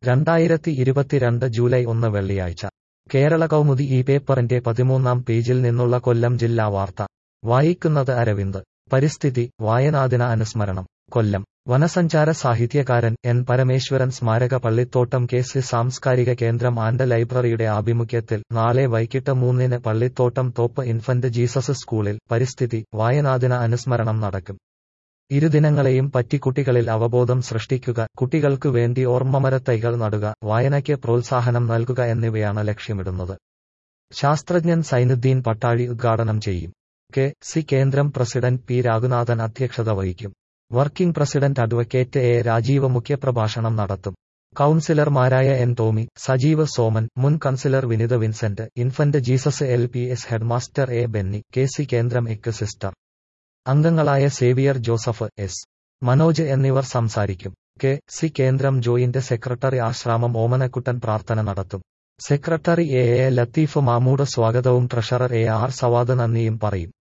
രണ്ടായിരത്തി ഇരുപത്തിരണ്ട് ജൂലൈ ഒന്ന് വെള്ളിയാഴ്ച കേരള കൗമുദി ഈ പേപ്പറിന്റെ പതിമൂന്നാം പേജിൽ നിന്നുള്ള കൊല്ലം ജില്ലാ വാർത്ത വായിക്കുന്നത് അരവിന്ദ് പരിസ്ഥിതി വായനാദിന അനുസ്മരണം കൊല്ലം വനസഞ്ചാര സാഹിത്യകാരൻ എൻ പരമേശ്വരൻ സ്മാരക പള്ളിത്തോട്ടം കെ സി സാംസ്കാരിക കേന്ദ്രം ആൻഡ് ലൈബ്രറിയുടെ ആഭിമുഖ്യത്തിൽ നാളെ വൈകിട്ട് മൂന്നിന് പള്ളിത്തോട്ടം തോപ്പ് ഇൻഫന്റ് ജീസസ് സ്കൂളിൽ പരിസ്ഥിതി വായനാദിന അനുസ്മരണം നടക്കും ഇരുദിനങ്ങളെയും പറ്റി കുട്ടികളിൽ അവബോധം സൃഷ്ടിക്കുക കുട്ടികൾക്കു വേണ്ടി ഓർമ്മമരത്തൈകൾ നടുക വായനയ്ക്ക് പ്രോത്സാഹനം നൽകുക എന്നിവയാണ് ലക്ഷ്യമിടുന്നത് ശാസ്ത്രജ്ഞൻ സൈനുദ്ദീൻ പട്ടാഴി ഉദ്ഘാടനം ചെയ്യും കെ സി കേന്ദ്രം പ്രസിഡന്റ് പി രാഘുനാഥൻ അധ്യക്ഷത വഹിക്കും working president advocate A Rajeev മുഖ്യപ്രഭാഷണം നടത്തും കൌൺസിലർമാരായ എൻ ടോമി സജീവ് സോമൻ മുൻ councillor Vinitha Vincent Infant Jesus L P S headmaster A Benny K C കേന്ദ്രം എക്ക് സിസ്റ്റർ അംഗങ്ങളായ സേവിയർ ജോസഫ് എസ് മനോജ് എന്നിവർ സംസാരിക്കും കെ സി കേന്ദ്രം ജോയിന്റ് സെക്രട്ടറി ആശ്രാമം ഓമനക്കുട്ടൻ പ്രാർത്ഥന നടത്തും secretary A A Latheef Mamood സ്വാഗതവും ട്രഷറർ എ ആർ സവാദ് നന്ദിയും പറയും